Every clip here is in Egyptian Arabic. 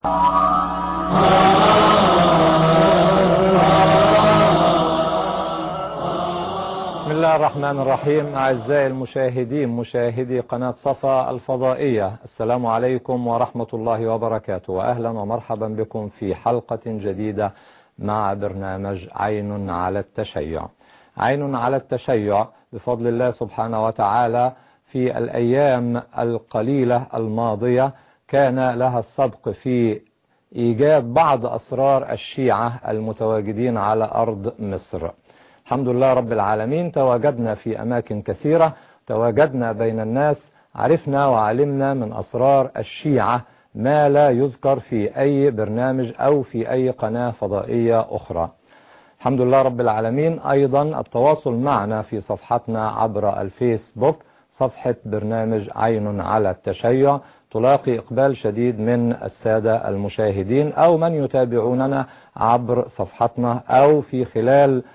بسم الله الرحمن الرحيم أعزائي المشاهدين مشاهدي قناة صفا الفضائية السلام عليكم ورحمة الله وبركاته وأهلا ومرحبا بكم في حلقة جديدة مع برنامج عين على التشيع عين على التشيع بفضل الله سبحانه وتعالى في الأيام القليلة الماضية كان لها السبق في إيجاد بعض أسرار الشيعة المتواجدين على أرض مصر الحمد لله رب العالمين تواجدنا في أماكن كثيرة تواجدنا بين الناس عرفنا وعلمنا من أسرار الشيعة ما لا يذكر في أي برنامج أو في أي قناة فضائية أخرى الحمد لله رب العالمين أيضا التواصل معنا في صفحتنا عبر الفيسبوك صفحة برنامج عين على التشيع تلاقي إقبال شديد من السادة المشاهدين أو من يتابعوننا عبر صفحتنا أو في خلال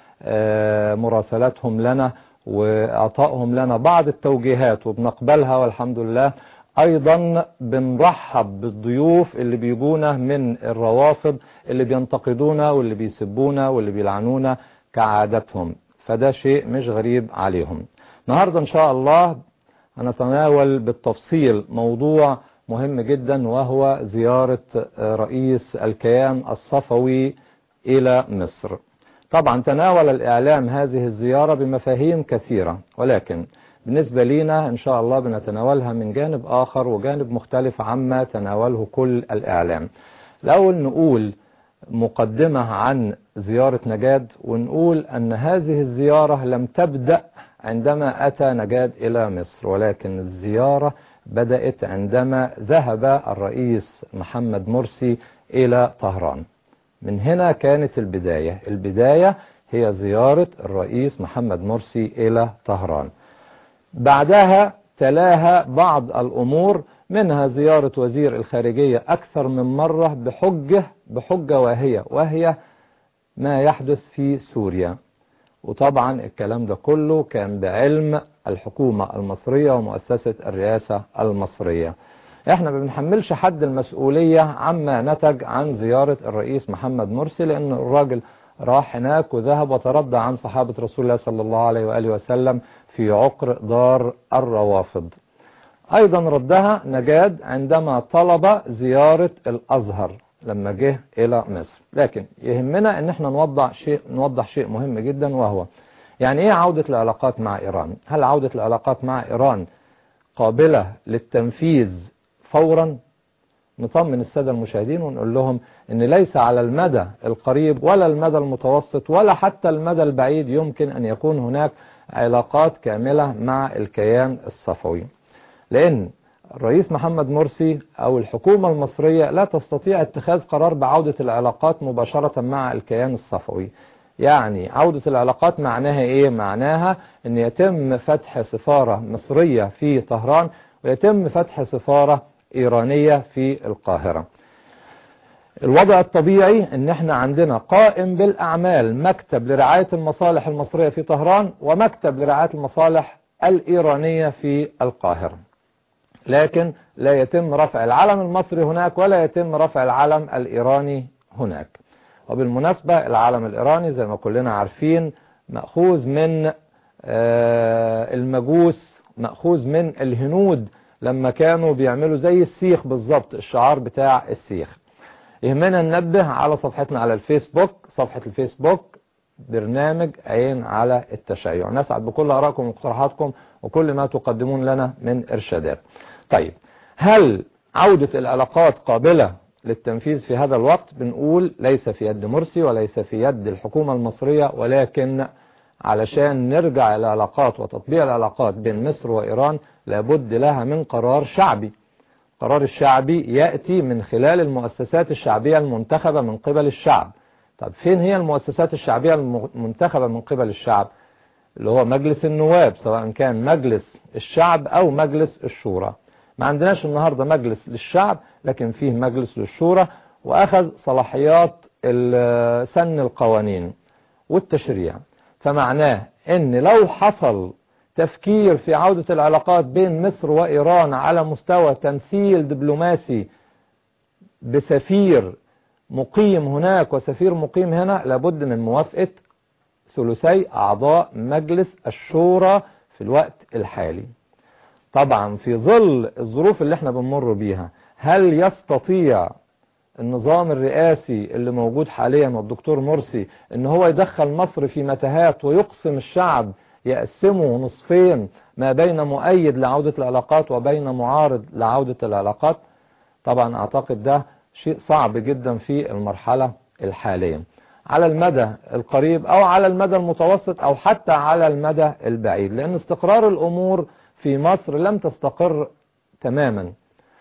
مراسلاتهم لنا وإعطائهم لنا بعض التوجيهات وبنقبلها والحمد لله أيضا بنرحب بالضيوف اللي بيجونا من الروافض اللي بينتقدونا واللي بيسبونا واللي بيلعنونا كعادتهم فده شيء مش غريب عليهم النهاردة إن شاء الله هنتناول بالتفصيل موضوع مهم جدا وهو زيارة رئيس الكيان الصفوي إلى مصر طبعا تناول الإعلام هذه الزيارة بمفاهيم كثيرة ولكن بالنسبة لنا إن شاء الله بنتناولها من جانب آخر وجانب مختلف عما تناوله كل الإعلام الأول نقول مقدمة عن زيارة نجاد ونقول أن هذه الزيارة لم تبدأ عندما أتى نجاد إلى مصر ولكن الزيارة بدأت عندما ذهب الرئيس محمد مرسي إلى طهران من هنا كانت البداية البداية هي زيارة الرئيس محمد مرسي إلى طهران بعدها تلاها بعض الأمور منها زيارة وزير الخارجية أكثر من مرة بحجة بحجة واهية وهي ما يحدث في سوريا وطبعا الكلام ده كله كان بعلم الحكومة المصرية ومؤسسة الرئاسة المصرية احنا ما بنحملش حد المسؤولية عما نتج عن زيارة الرئيس محمد مرسي لان الراجل راح هناك وذهب وتردى عن صحابة رسول الله صلى الله عليه وآله وسلم في عقر دار الروافض ايضا ردها نجاد عندما طلب زيارة الازهر لما جه الى مصر لكن يهمنا ان احنا نوضح شيء, نوضح شيء مهم جدا وهو يعني ايه عودة العلاقات مع ايران هل عودة العلاقات مع ايران قابلة للتنفيذ فورا نطمن السادة المشاهدين ونقول لهم ان ليس على المدى القريب ولا المدى المتوسط ولا حتى المدى البعيد يمكن ان يكون هناك علاقات كاملة مع الكيان الصفوي لان الرئيس محمد مرسي او الحكومة المصرية لا تستطيع اتخاذ قرار بعودة العلاقات مباشرة مع الكيان الصفوي يعني عودة العلاقات معناها ايه معناها ان يتم فتح سفارة مصرية في طهران ويتم فتح سفارة ايرانية في القاهرة الوضع الطبيعي ان احنا عندنا قائم بالاعمال مكتب لرعاية المصالح المصرية في طهران ومكتب لرعاية المصالح الايرانية في القاهرة لكن لا يتم رفع العلم المصري هناك ولا يتم رفع العلم الايراني هناك وبالمناسبة العلم الايراني زي ما كلنا عارفين مأخوذ من المجوس مأخوذ من الهنود لما كانوا بيعملوا زي السيخ بالظبط الشعار بتاع السيخ يهمنا ننبه على صفحتنا على الفيسبوك صفحة الفيسبوك برنامج عين على التشيع نسعد بكل أراءكم ومقترحاتكم وكل ما تقدمون لنا من إرشادات طيب هل عودة العلاقات قابلة للتنفيذ في هذا الوقت بنقول ليس في يد مرسي وليس في يد الحكومة المصرية ولكن علشان نرجع العلاقات وتطبيع العلاقات بين مصر وإيران لابد لها من قرار شعبي قرار الشعبي يأتي من خلال المؤسسات الشعبية المنتخبة من قبل الشعب طب فين هي المؤسسات الشعبية المنتخبة من قبل الشعب اللي هو مجلس النواب سواء كان مجلس الشعب أو مجلس الشورى ما عندناش النهاردة مجلس للشعب لكن فيه مجلس للشورى وأخذ صلاحيات سن القوانين والتشريع فمعناه ان لو حصل تفكير في عودة العلاقات بين مصر وإيران على مستوى تمثيل دبلوماسي بسفير مقيم هناك وسفير مقيم هنا لابد من موافقة ثلثي أعضاء مجلس الشورى في الوقت الحالي طبعا في ظل الظروف اللي احنا بنمر بيها هل يستطيع النظام الرئاسي اللي موجود حاليا والدكتور مرسي ان هو يدخل مصر في متاهات ويقسم الشعب يقسمه نصفين ما بين مؤيد لعودة العلاقات وبين معارض لعودة العلاقات طبعا اعتقد ده شيء صعب جدا في المرحلة الحالية على المدى القريب او على المدى المتوسط او حتى على المدى البعيد لان استقرار الامور في مصر لم تستقر تماما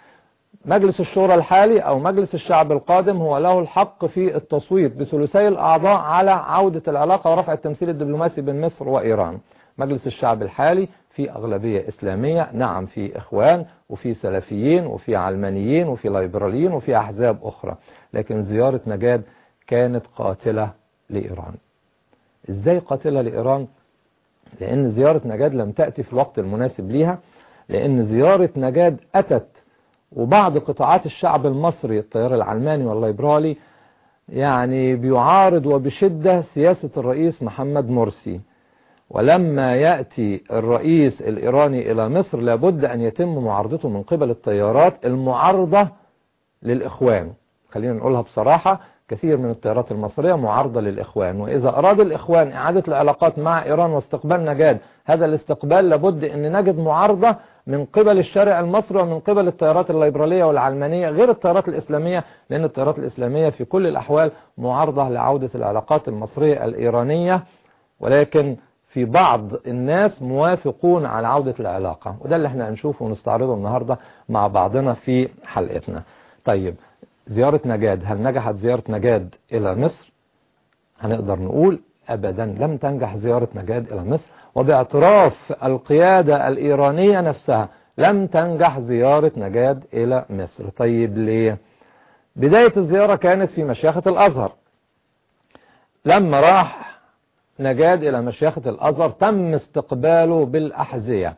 مجلس الشورى الحالي او مجلس الشعب القادم هو له الحق في التصويت بثلثي الاعضاء على عودة العلاقة ورفع التمثيل الدبلوماسي بين مصر وايران مجلس الشعب الحالي في اغلبية اسلامية نعم في اخوان وفي سلفيين وفي علمانيين وفي ليبراليين وفي احزاب اخرى لكن زيارة نجاد كانت قاتلة لايران ازاي قاتلة لايران لان زيارة نجاد لم تأتي في الوقت المناسب ليها لان زيارة نجاد اتت وبعض قطاعات الشعب المصري التيار العلماني والليبرالي يعني بيعارض وبشدة سياسة الرئيس محمد مرسي ولما يأتي الرئيس الإيراني إلى مصر لابد أن يتم معارضته من قبل التيارات المعارضة للإخوان خلينا نقولها بصراحة كثير من التيارات المصرية معارضة للإخوان وإذا أراد الإخوان إعادة العلاقات مع إيران واستقبال نجاد هذا الاستقبال لابد أن نجد معارضة من قبل الشارع المصري ومن قبل التيارات الليبرالية والعلمانية غير التيارات الإسلامية لأن التيارات الإسلامية في كل الأحوال معارضة لعودة العلاقات المصرية الإيرانية ولكن في بعض الناس موافقون على عودة العلاقة وده اللي احنا هنشوفه ونستعرضه النهاردة مع بعضنا في حلقتنا طيب زيارة نجاد هل نجحت زيارة نجاد إلى مصر هنقدر نقول أبدا لم تنجح زيارة نجاد إلى مصر وباعتراف القيادة الإيرانية نفسها لم تنجح زيارة نجاد إلى مصر طيب ليه بداية الزيارة كانت في مشيخة الأزهر لما راح نجاد إلى مشيخة الأزهر تم استقباله بالأحذية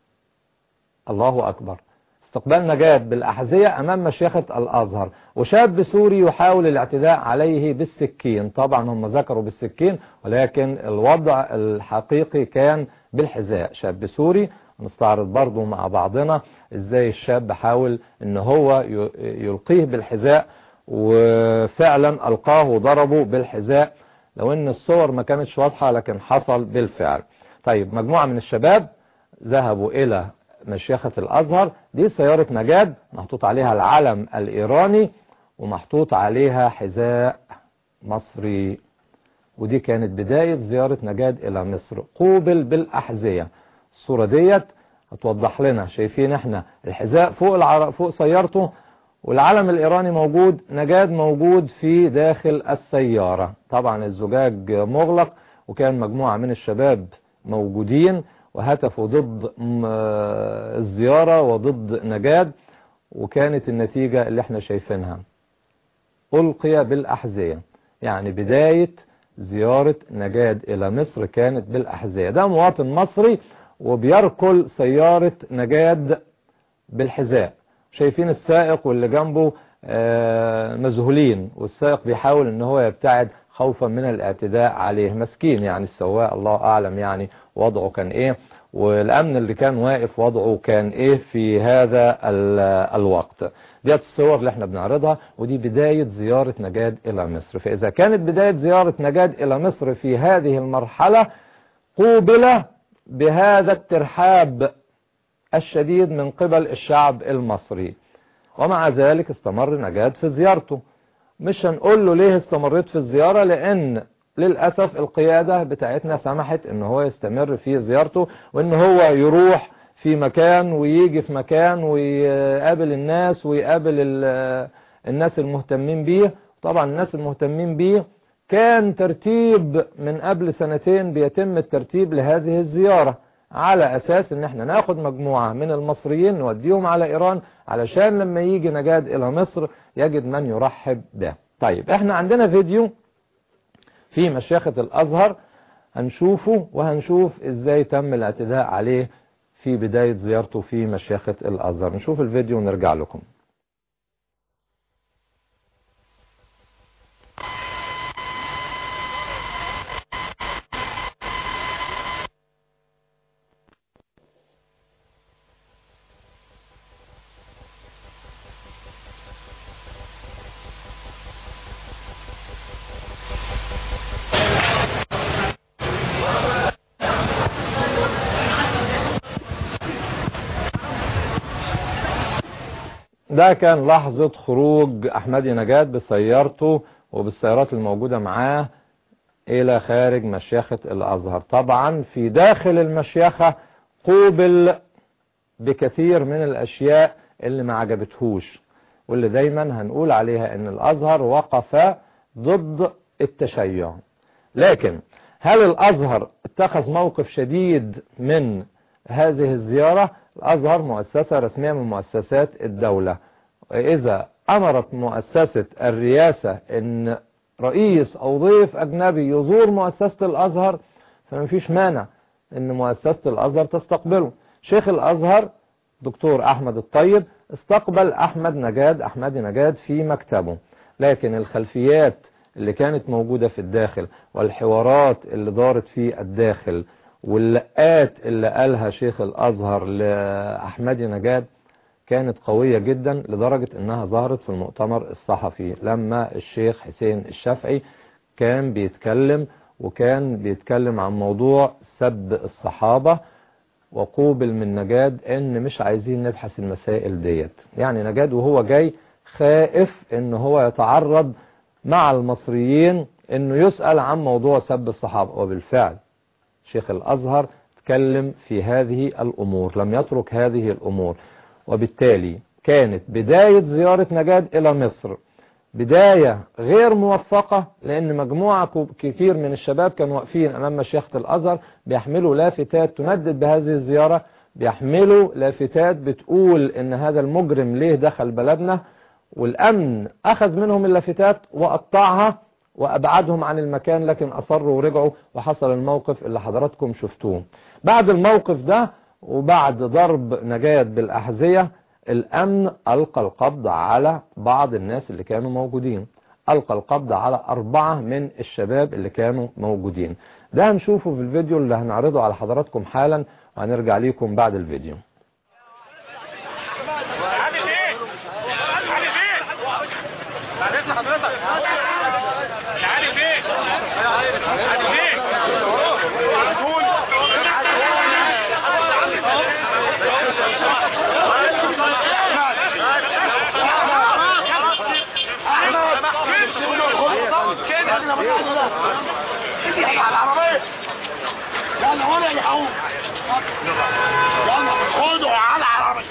الله أكبر استقبال نجاد بالأحذية أمام مشيخة الأزهر وشاب سوري يحاول الاعتداء عليه بالسكين طبعا هم ذكروا بالسكين ولكن الوضع الحقيقي كان بالحذاء شاب سوري نستعرض برضو مع بعضنا ازاي الشاب حاول ان هو يلقيه بالحذاء وفعلا القاه وضربه بالحذاء لو ان الصور ما كانتش واضحة لكن حصل بالفعل طيب مجموعة من الشباب ذهبوا الى مشيخة الازهر دي سيارة نجاد محطوط عليها العلم الايراني ومحطوط عليها حذاء مصري ودي كانت بداية زيارة نجاد الى مصر قوبل بالاحذية الصورة ديت هتوضح لنا شايفين احنا الحذاء فوق العر... فوق سيارته والعلم الايراني موجود نجاد موجود في داخل السيارة طبعا الزجاج مغلق وكان مجموعة من الشباب موجودين وهتفوا ضد الزيارة وضد نجاد وكانت النتيجة اللي احنا شايفينها ألقي بالأحذية يعني بداية زيارة نجاد إلى مصر كانت بالأحذية ده مواطن مصري وبيركل سيارة نجاد بالحذاء شايفين السائق واللي جنبه مذهولين والسائق بيحاول ان هو يبتعد خوفا من الاعتداء عليه مسكين يعني السواق الله اعلم يعني وضعه كان ايه والامن اللي كان واقف وضعه كان ايه في هذا الوقت ديت الصور اللي احنا بنعرضها ودي بداية زيارة نجاد الى مصر فاذا كانت بداية زيارة نجاد الى مصر في هذه المرحلة قوبل بهذا الترحاب الشديد من قبل الشعب المصري ومع ذلك استمر نجاد في زيارته مش هنقول له ليه استمريت في الزيارة لان للأسف القيادة بتاعتنا سمحت ان هو يستمر في زيارته وان هو يروح في مكان ويجي في مكان ويقابل الناس ويقابل الناس المهتمين بيه طبعا الناس المهتمين بيه كان ترتيب من قبل سنتين بيتم الترتيب لهذه الزيارة على اساس ان احنا ناخد مجموعة من المصريين نوديهم على ايران علشان لما يجي نجاد الى مصر يجد من يرحب به طيب احنا عندنا فيديو في مشيخة الازهر هنشوفه وهنشوف ازاي تم الاعتداء عليه في بداية زيارته في مشيخة الازهر نشوف الفيديو ونرجع لكم ده كان لحظة خروج أحمدي نجاد بسيارته وبالسيارات الموجودة معاه إلى خارج مشيخة الأزهر طبعا في داخل المشيخة قوبل بكثير من الأشياء اللي ما عجبتهوش واللي دايما هنقول عليها ان الازهر وقف ضد التشيع لكن هل الازهر اتخذ موقف شديد من هذه الزيارة الازهر مؤسسة رسمية من مؤسسات الدولة اذا امرت مؤسسة الرئاسة ان رئيس او ضيف اجنبي يزور مؤسسة الازهر فما فيش مانع ان مؤسسة الازهر تستقبله شيخ الازهر دكتور احمد الطيب استقبل احمد نجاد احمد نجاد في مكتبه لكن الخلفيات اللي كانت موجودة في الداخل والحوارات اللي دارت في الداخل واللقات اللي قالها شيخ الازهر لاحمد نجاد كانت قوية جدا لدرجة انها ظهرت في المؤتمر الصحفي لما الشيخ حسين الشافعي كان بيتكلم وكان بيتكلم عن موضوع سب الصحابة وقوبل من نجاد ان مش عايزين نبحث المسائل ديت يعني نجاد وهو جاي خائف ان هو يتعرض مع المصريين انه يسأل عن موضوع سب الصحابة وبالفعل شيخ الازهر تكلم في هذه الامور لم يترك هذه الامور وبالتالي كانت بداية زيارة نجاد الى مصر بداية غير موفقة لأن مجموعة كتير من الشباب كانوا واقفين أمام مشيخة الأزهر بيحملوا لافتات تندد بهذه الزيارة بيحملوا لافتات بتقول إن هذا المجرم ليه دخل بلدنا والأمن أخذ منهم اللافتات وقطعها وأبعدهم عن المكان لكن أصروا ورجعوا وحصل الموقف اللي حضراتكم شفتوه بعد الموقف ده وبعد ضرب نجاد بالأحذية الأمن ألقى القبض على بعض الناس اللي كانوا موجودين ألقى القبض على أربعة من الشباب اللي كانوا موجودين ده هنشوفه في الفيديو اللي هنعرضه على حضراتكم حالا وهنرجع ليكم بعد الفيديو يلا ولا يحوم يلا خدوا على العربية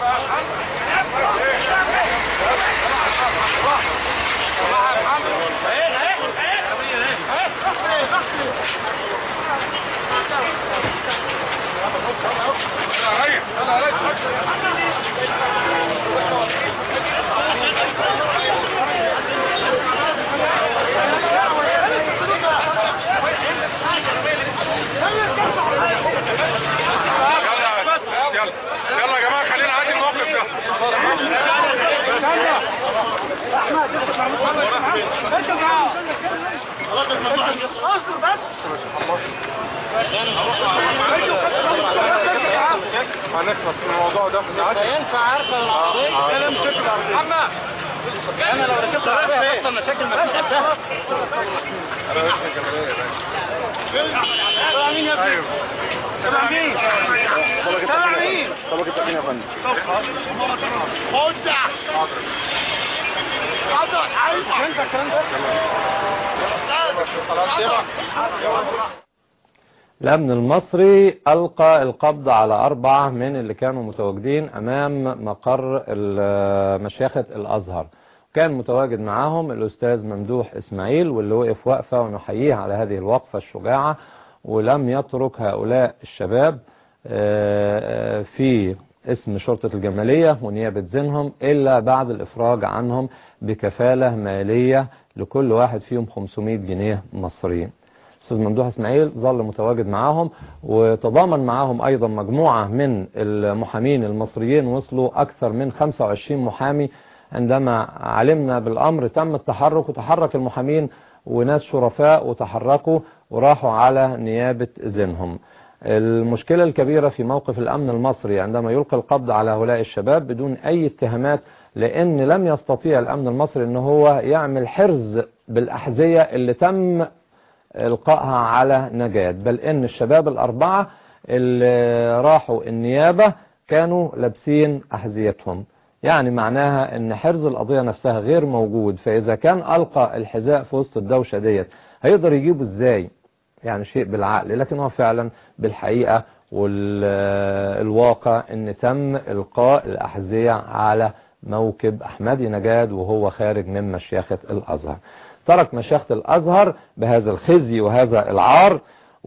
يلا يا جماعه خلينا نعدي الموقف ده هنخلص من الموضوع ده ينفع اركب العربية محمد انا لو ركبت العربية هتحصل مشاكل ما فيش قدها تبع مين يا ابني؟ تبع مين؟ تبع مين؟ طبقة التأمين يا فندم خد حاضر عايز خلاص يلا الأمن المصري ألقى القبض على أربعة من اللي كانوا متواجدين أمام مقر ال- مشيخة الأزهر كان متواجد معاهم الأستاذ ممدوح إسماعيل واللي وقف وقفة ونحييه على هذه الوقفة الشجاعة ولم يترك هؤلاء الشباب آه، في اسم شرطة الجمالية ونيابة زينهم إلا بعد الإفراج عنهم بكفالة مالية لكل واحد فيهم 500 جنيه مصري استاذ ممدوح اسماعيل ظل متواجد معاهم وتضامن معاهم ايضا مجموعة من المحامين المصريين وصلوا اكثر من 25 محامي عندما علمنا بالامر تم التحرك وتحرك المحامين وناس شرفاء وتحركوا وراحوا على نيابة زينهم المشكلة الكبيرة في موقف الامن المصري عندما يلقي القبض على هؤلاء الشباب بدون اي اتهامات لان لم يستطيع الامن المصري ان هو يعمل حرز بالاحذية اللي تم القائها على نجاد بل ان الشباب الاربعة اللي راحوا النيابة كانوا لابسين احذيتهم يعني معناها ان حرز القضية نفسها غير موجود فاذا كان القى الحذاء في وسط الدوشة ديت هيقدر يجيبه ازاي يعني شيء بالعقل لكن هو فعلا بالحقيقة والواقع ان تم القاء الاحذية على موكب احمدي نجاد وهو خارج من مشيخة الازهر ترك مشيخة الازهر بهذا الخزي وهذا العار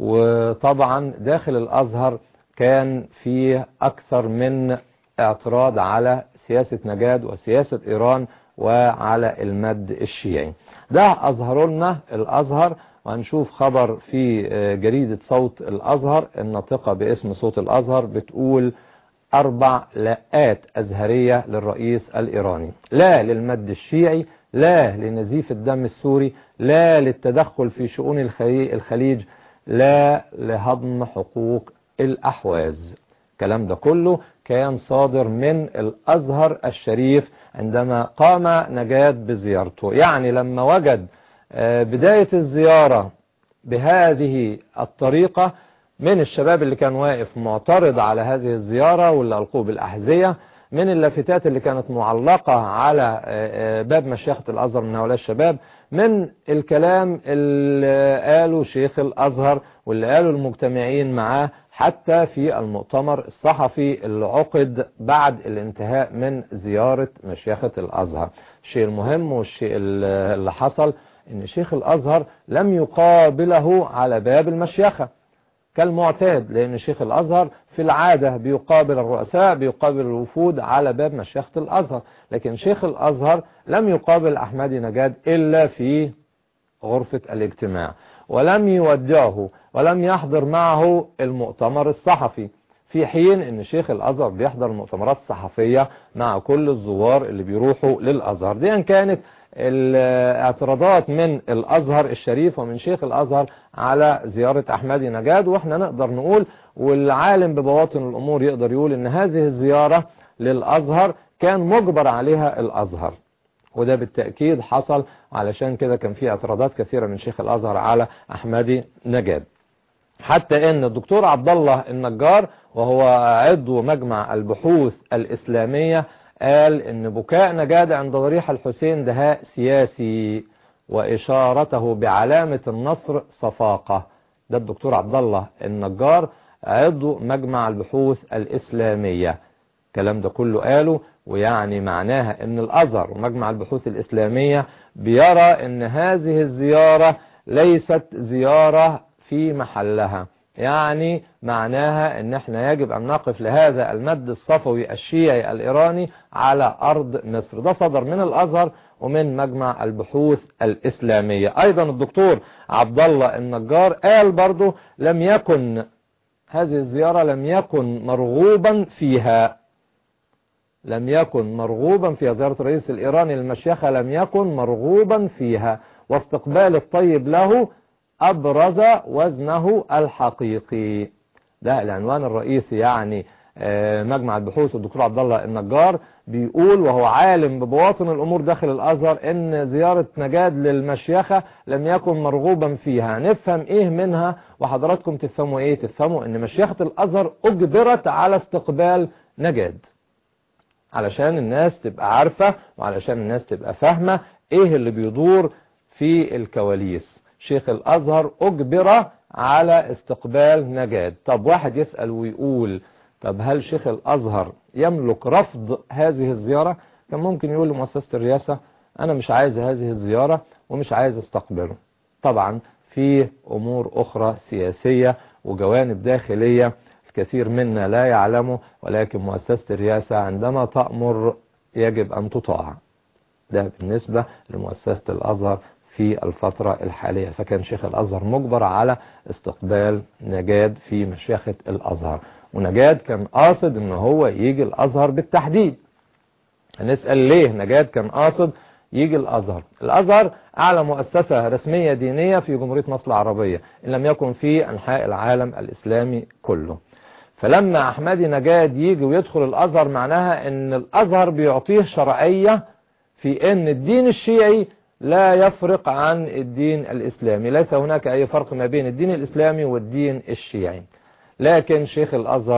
وطبعا داخل الازهر كان فيه اكثر من اعتراض على سياسة نجاد وسياسة ايران وعلى المد الشيعي ده اظهر لنا الازهر وهنشوف خبر في جريدة صوت الازهر الناطقة باسم صوت الازهر بتقول اربع لاءات ازهرية للرئيس الايراني لا للمد الشيعي لا لنزيف الدم السوري لا للتدخل في شؤون الخليج لا لهضم حقوق الأحواز الكلام ده كله كان صادر من الأزهر الشريف عندما قام نجاد بزيارته يعني لما وجد بداية الزيارة بهذه الطريقة من الشباب اللي كان واقف معترض على هذه الزيارة واللي ألقوه بالأحذية من اللافتات اللي كانت معلقة على باب مشيخة الأزهر من هؤلاء الشباب من الكلام اللي قاله شيخ الأزهر واللي قاله المجتمعين معاه حتى في المؤتمر الصحفي اللي عقد بعد الانتهاء من زيارة مشيخة الأزهر الشيء المهم والشيء اللي حصل ان شيخ الأزهر لم يقابله على باب المشيخة كالمعتاد لأن شيخ الأزهر في العادة بيقابل الرؤساء بيقابل الوفود على باب مشيخة الأزهر لكن شيخ الأزهر لم يقابل أحمدي نجاد إلا في غرفة الاجتماع ولم يودعه ولم يحضر معه المؤتمر الصحفي في حين ان شيخ الازهر بيحضر المؤتمرات الصحفية مع كل الزوار اللي بيروحوا للازهر دي ان كانت الاعتراضات من الازهر الشريف ومن شيخ الازهر على زيارة احمدي نجاد واحنا نقدر نقول والعالم ببواطن الامور يقدر يقول ان هذه الزيارة للازهر كان مجبر عليها الازهر وده بالتأكيد حصل علشان كده كان في اعتراضات كثيرة من شيخ الازهر على احمدي نجاد حتى ان الدكتور عبد الله النجار وهو عضو مجمع البحوث الاسلامية قال ان بكاء نجاد عند ضريح الحسين دهاء سياسي واشارته بعلامة النصر صفاقة ده الدكتور عبد الله النجار عضو مجمع البحوث الاسلامية الكلام ده كله قاله ويعني معناها ان الازهر ومجمع البحوث الاسلامية بيرى ان هذه الزيارة ليست زيارة في محلها يعني معناها ان احنا يجب ان نقف لهذا المد الصفوي الشيعي الايراني على ارض مصر ده صدر من الازهر ومن مجمع البحوث الاسلامية ايضا الدكتور عبد الله النجار قال برضو لم يكن هذه الزيارة لم يكن مرغوبا فيها لم يكن مرغوبا في زيارة الرئيس الإيراني للمشيخة لم يكن مرغوبا فيها واستقبال الطيب له أبرز وزنه الحقيقي ده العنوان الرئيسي يعني مجمع البحوث الدكتور عبد الله النجار بيقول وهو عالم ببواطن الأمور داخل الأزهر إن زيارة نجاد للمشيخة لم يكن مرغوبا فيها نفهم إيه منها وحضراتكم تفهموا إيه تفهموا إن مشيخة الأزهر أجبرت على استقبال نجاد علشان الناس تبقى عارفة وعلشان الناس تبقى فاهمة ايه اللي بيدور في الكواليس شيخ الازهر اجبر على استقبال نجاد طب واحد يسأل ويقول طب هل شيخ الازهر يملك رفض هذه الزيارة كان ممكن يقول لمؤسسة الرئاسة انا مش عايز هذه الزيارة ومش عايز استقبله طبعا في امور اخرى سياسية وجوانب داخلية الكثير منا لا يعلمه ولكن مؤسسة الرئاسة عندما تأمر يجب أن تطاع ده بالنسبة لمؤسسة الأزهر في الفترة الحالية فكان شيخ الأزهر مجبر على استقبال نجاد في مشيخة الأزهر ونجاد كان قاصد ان هو يجي الأزهر بالتحديد هنسأل ليه نجاد كان قاصد يجي الأزهر الأزهر أعلى مؤسسة رسمية دينية في جمهورية مصر العربية إن لم يكن في أنحاء العالم الإسلامي كله فلما أحمدي نجاد يجي ويدخل الأزهر معناها ان الأزهر بيعطيه شرعية في ان الدين الشيعي لا يفرق عن الدين الإسلامي ليس هناك أي فرق ما بين الدين الإسلامي والدين الشيعي لكن شيخ الأزهر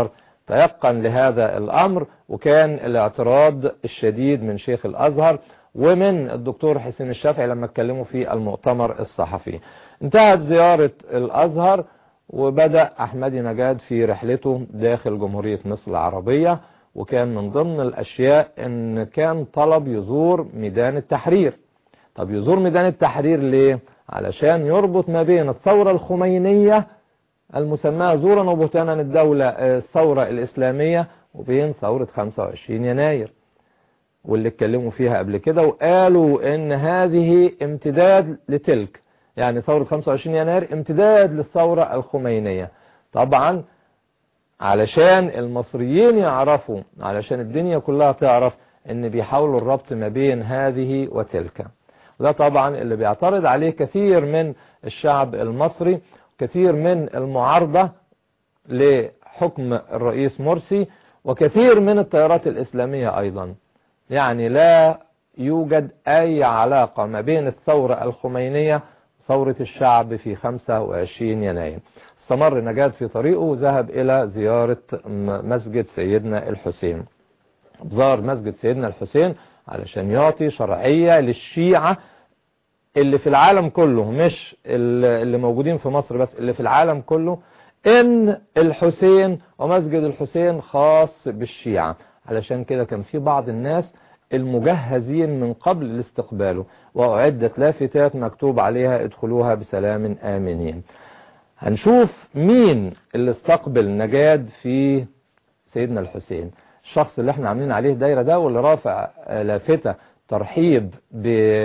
تيقن لهذا الأمر وكان الاعتراض الشديد من شيخ الأزهر ومن الدكتور حسين الشافعي لما اتكلموا في المؤتمر الصحفي انتهت زيارة الأزهر وبدأ أحمدي نجاد في رحلته داخل جمهورية مصر العربية وكان من ضمن الأشياء ان كان طلب يزور ميدان التحرير طب يزور ميدان التحرير ليه علشان يربط ما بين الثورة الخمينية المسماة زورا وبهتانا الدولة الثورة الإسلامية وبين ثورة 25 يناير واللي اتكلموا فيها قبل كده وقالوا ان هذه امتداد لتلك يعني ثورة 25 يناير امتداد للثورة الخمينية طبعا علشان المصريين يعرفوا علشان الدنيا كلها تعرف ان بيحاولوا الربط ما بين هذه وتلك ده طبعا اللي بيعترض عليه كثير من الشعب المصري كثير من المعارضة لحكم الرئيس مرسي وكثير من التيارات الإسلامية أيضا يعني لا يوجد أي علاقة ما بين الثورة الخمينية ثورة الشعب في 25 يناير استمر نجاد في طريقه وذهب إلى زيارة مسجد سيدنا الحسين زار مسجد سيدنا الحسين علشان يعطي شرعية للشيعة اللي في العالم كله مش اللي موجودين في مصر بس اللي في العالم كله ان الحسين ومسجد الحسين خاص بالشيعة علشان كده كان في بعض الناس المجهزين من قبل لاستقباله وأعدت لافتات مكتوب عليها ادخلوها بسلام آمنين هنشوف مين اللي استقبل نجاد في سيدنا الحسين الشخص اللي احنا عاملين عليه دايرة ده واللي رافع لافتة ترحيب ب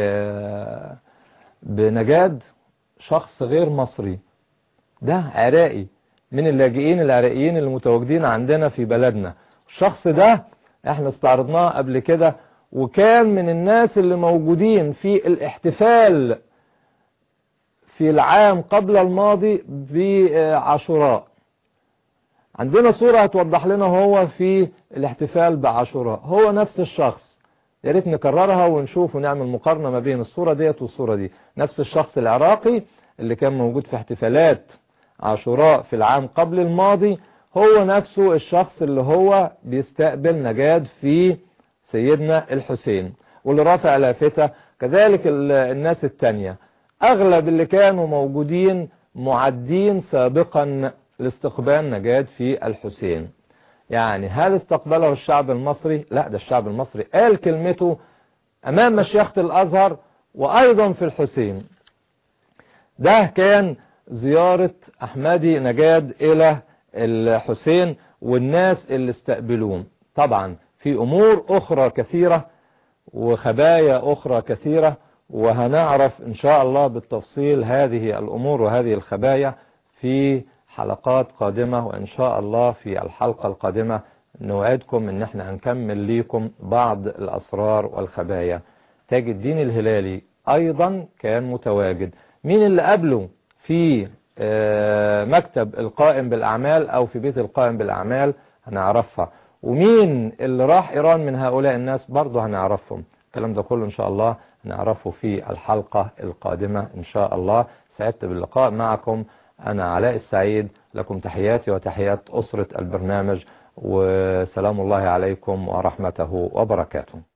بنجاد شخص غير مصري ده عراقي من اللاجئين العراقيين المتواجدين عندنا في بلدنا الشخص ده احنا استعرضناه قبل كده وكان من الناس اللي موجودين في الاحتفال في العام قبل الماضي بعاشوراء عندنا صورة هتوضح لنا هو في الاحتفال بعاشوراء هو نفس الشخص يا ريت نكررها ونشوف ونعمل مقارنة ما بين الصورة ديت والصورة دي نفس الشخص العراقي اللي كان موجود في احتفالات عاشوراء في العام قبل الماضي هو نفسه الشخص اللي هو بيستقبل نجاد في سيدنا الحسين واللي رافع لافتة كذلك الناس التانية اغلب اللي كانوا موجودين معدين سابقا لاستقبال نجاد في الحسين يعني هل استقبله الشعب المصري لا ده الشعب المصري قال كلمته امام مشيخة الازهر وايضا في الحسين ده كان زيارة احمدي نجاد الى الحسين والناس اللي استقبلوه طبعا في امور اخرى كثيرة وخبايا اخرى كثيرة وهنعرف ان شاء الله بالتفصيل هذه الامور وهذه الخبايا في حلقات قادمة وإن شاء الله في الحلقة القادمة نوعدكم ان احنا هنكمل ليكم بعض الأسرار والخبايا تاج الدين الهلالي أيضا كان متواجد مين اللي قبله في مكتب القائم بالأعمال أو في بيت القائم بالأعمال هنعرفها ومين اللي راح إيران من هؤلاء الناس برضه هنعرفهم الكلام ده كله إن شاء الله هنعرفه في الحلقة القادمة إن شاء الله سعدت باللقاء معكم أنا علاء السعيد لكم تحياتي وتحيات أسرة البرنامج وسلام الله عليكم ورحمته وبركاته